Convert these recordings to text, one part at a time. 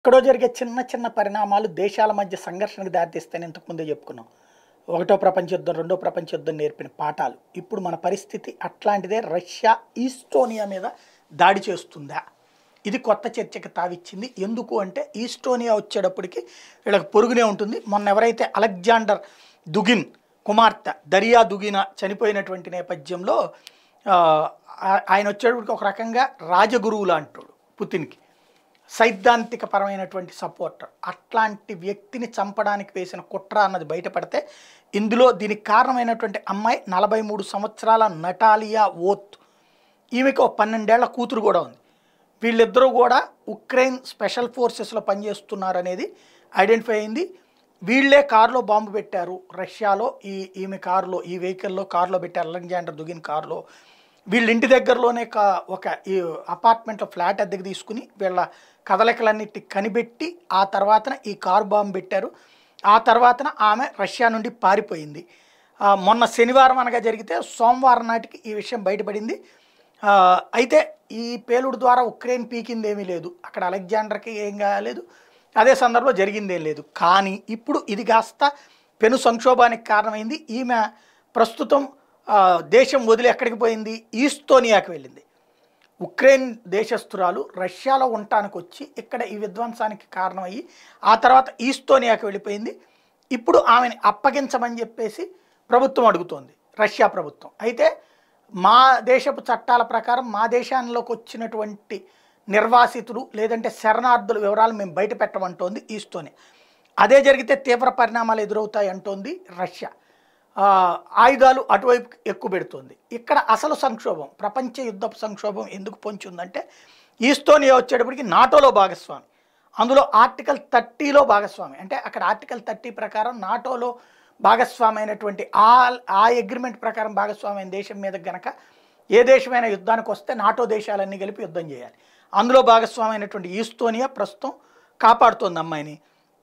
ఎక్కడో జరిగే చిన్న చిన్న పరిణామాలు దేశాల మధ్య సంఘర్షణకు దారితీస్తాయని ఇంతకుముందే చెప్పుకున్నాం ఒకటో ప్రపంచ యుద్ధం రెండో ప్రపంచ యుద్ధం నేర్పిన పాఠాలు ఇప్పుడు మన పరిస్థితి అట్లాంటిదే రష్యా ఈస్టోనియా మీద దాడి చేస్తుందా ఇది కొత్త చర్చకి తావిచ్చింది ఎందుకు అంటే ఈస్టోనియా వచ్చేటప్పటికి వీళ్ళకి పొరుగునే ఉంటుంది మొన్న ఎవరైతే అలెగ్జాండర్ దుగిన్ కుమార్తె దరియా దుగిన చనిపోయినటువంటి నేపథ్యంలో ఆ, ఆ- ఆయన వచ్చేటప్పటికి ఒక రకంగా రాజగురువులా అంటాడు పుతిన్కి సైద్ధాంతిక పరమైనటువంటి సపోర్టర్ అట్లాంటి వ్యక్తిని చంపడానికి వేసిన కుట్ర అన్నది బయటపడితే ఇందులో దీనికి కారణమైనటువంటి అమ్మాయి నలభై మూడు సంవత్సరాల నటాలియా ఓత్ ఈమెకు ఒక పన్నెండేళ్ల కూతురు కూడా ఉంది వీళ్ళిద్దరూ కూడా ఉక్రెయిన్ స్పెషల్ ఫోర్సెస్లో పనిచేస్తున్నారు అనేది ఐడెంటిఫై అయింది వీళ్ళే కారులో బాంబు పెట్టారు రష్యాలో ఈ ఈమె కారులో ఈ వెహికల్లో కారులో పెట్టారు అలెగ్జాండర్ దుగిన్ కారులో వీళ్ళ ఇంటి దగ్గరలోనే కా ఒక ఈ అపార్ట్మెంట్లో ఫ్లాట్ అద్దెకి తీసుకుని వీళ్ళ కదలికలన్నిటి కనిపెట్టి ఆ తర్వాతన ఈ కారు బాంబు పెట్టారు ఆ తర్వాతన ఆమె రష్యా నుండి పారిపోయింది ఆ, మొన్న శనివారం అనగా జరిగితే సోమవారం నాటికి ఈ విషయం బయటపడింది ఆ, అయితే ఈ పేలుడు ద్వారా ఉక్రెయిన్ పీకింది ఏమీ లేదు అక్కడ అలెగ్జాండర్కి ఏం కాలేదు అదే సందర్భంలో జరిగింది ఏం లేదు కానీ ఇప్పుడు ఇది కాస్త పెను సంక్షోభానికి కారణమైంది ఈమె ప్రస్తుతం ఆ, దేశం వదిలి ఎక్కడికి పోయింది ఈస్తోనియాకి వెళ్ళింది ఉక్రెయిన్ దేశస్తురాలు రష్యాలో ఉండటానికి వచ్చి ఇక్కడ ఈ విధ్వంసానికి కారణమయ్యి ఆ తర్వాత ఈస్తోనియాకి వెళ్ళిపోయింది ఇప్పుడు ఆమెని అప్పగించమని చెప్పేసి ప్రభుత్వం అడుగుతోంది రష్యా ప్రభుత్వం అయితే మా దేశపు చట్టాల ప్రకారం మా దేశాల్లోకి వచ్చినటువంటి నిర్వాసితులు లేదంటే శరణార్థుల వివరాలు మేము బయట పెట్టమంటోంది ఈస్తోనియా అదే జరిగితే తీవ్ర పరిణామాలు ఎదురవుతాయి అంటోంది రష్యా ఆ, ఆయుధాలు అటువైపు ఎక్కువ పెడుతుంది ఇక్కడ అసలు సంక్షోభం ప్రపంచ యుద్ధపు సంక్షోభం ఎందుకు పొంచుందంటే ఈస్తోనియా వచ్చేటప్పటికి నాటోలో భాగస్వామి అందులో ఆర్టికల్ థర్టీలో భాగస్వామి అంటే అక్కడ ఆర్టికల్ థర్టీ ప్రకారం నాటోలో భాగస్వామి అయినటువంటి ఆ ఆ అగ్రిమెంట్ ప్రకారం భాగస్వామి అయిన దేశం మీద గనక ఏ దేశమైనా యుద్ధానికి వస్తే నాటో దేశాలన్నీ కలిపి యుద్ధం చేయాలి అందులో భాగస్వామి అయినటువంటి ఈస్తోనియా ప్రస్తుతం కాపాడుతోంది అమ్మాయిని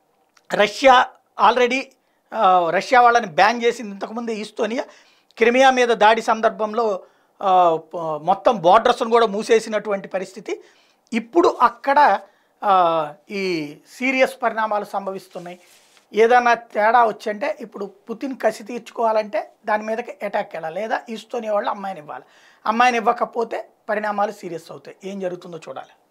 రష్యా ఆల్రెడీ ఆ, రష్యా వాళ్ళని బ్యాన్ చేసింది ఇంతకుముందే ఈస్తోనియా క్రిమియా మీద దాడి సందర్భంలో ఆ, ప- మొత్తం బార్డర్స్ను కూడా మూసేసినటువంటి పరిస్థితి ఇప్పుడు అక్కడ ఆ, ఈ సీరియస్ పరిణామాలు సంభవిస్తున్నాయి ఏదైనా తేడా వచ్చంటే ఇప్పుడు పుతిన్ కసి తీర్చుకోవాలంటే దాని మీదకి అటాక్ వెళ్ళాలి లేదా ఈస్తోనియా వాళ్ళు అమ్మాయిని ఇవ్వాలి అమ్మాయిని ఇవ్వకపోతే పరిణామాలు సీరియస్ అవుతాయి ఏం జరుగుతుందో చూడాలి